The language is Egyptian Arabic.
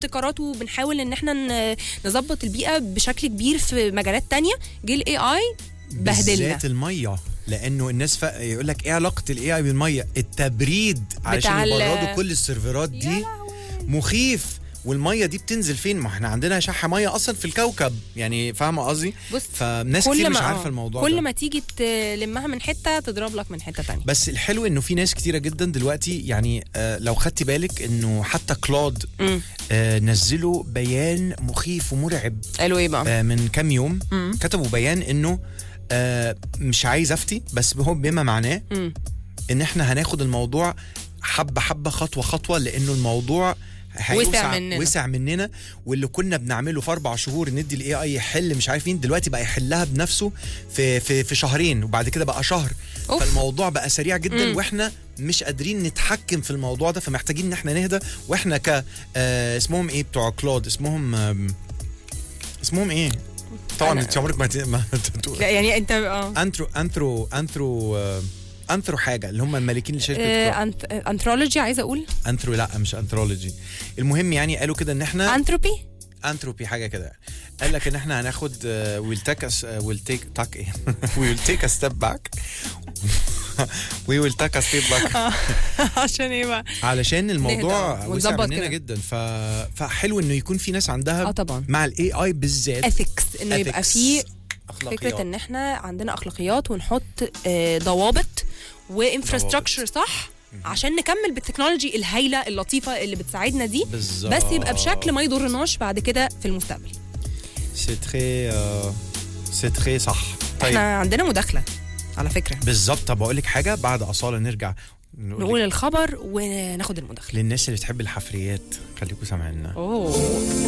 ابتكارات وبنحاول ان احنا ن- نظبط البيئه بشكل كبير في مجالات تانية جه الاي اي بهدلنا بالذات الميه لانه الناس ف... يقول لك ايه علاقه الاي اي بالميه التبريد علشان بتاع ال- يبردوا كل السيرفرات يا دي لهوي. مخيف والميه دي بتنزل فين ما احنا عندنا شحه ميه اصلا في الكوكب يعني فاهمه قصدي بص فناس كل كتير ما مش عارفه آه، الموضوع كل ده. ما تيجي تلمها من حته تضرب لك من حته تانية بس الحلو انه في ناس كتيره جدا دلوقتي يعني آه لو خدتي بالك انه حتى كلود امم آه نزلوا بيان مخيف ومرعب قالوا ايه بقى آه من كام يوم مم. كتبوا بيان انه آه مش عايز افتي بس هو بما معناه مم. ان احنا هناخد الموضوع حبه حبه خطوه خطوه لانه الموضوع هيوسع مننا. وسع مننا واللي كنا بنعمله في اربع شهور ندي الاي اي يحل مش عارف مين دلوقتي بقى يحلها بنفسه في في في شهرين وبعد كده بقى شهر أوف. فالموضوع بقى سريع جدا مم. واحنا مش قادرين نتحكم في الموضوع ده فمحتاجين ان احنا نهدى واحنا ك آه اسمهم ايه بتوع كلود اسمهم آم، اسمهم ايه طبعا أنا- انت عمرك ما ت- ما تقول لا يعني انت اه انثرو انثرو انثرو آه، انثرو حاجه اللي هم المالكين لشركه كلود. آه، أنت- انثرولوجي عايزه اقول انثرو لا مش انثرولوجي المهم يعني قالوا كده ان احنا انثروبي انثروبي حاجه كده قال لك ان احنا هناخد ويل تيك ويل تيك تاك ايه ويل تيك ا ستيب باك وي ويل تيك ا ستيب باك عشان ايه بقى علشان الموضوع نهدى وسع ونظبط مننا كده. جدا ف... فحلو انه يكون في ناس اه عندها طبعا مع الاي اي بالذات اثكس انه يبقى ethics، في أخلاقيات. فكره ان احنا عندنا اخلاقيات ونحط آه، ضوابط وانفراستراكشر صح عشان نكمل بالتكنولوجي الهايله اللطيفه اللي بتساعدنا دي بالظبط بس يبقى بشكل ما يضرناش بعد كده في المستقبل سي تري سي تري صح طيب احنا عندنا مداخله على فكره بالظبط طب اقول لك حاجه بعد اصاله نرجع نقول نقول الخبر وناخد المداخله للناس اللي بتحب الحفريات خليكم سامعينا اوه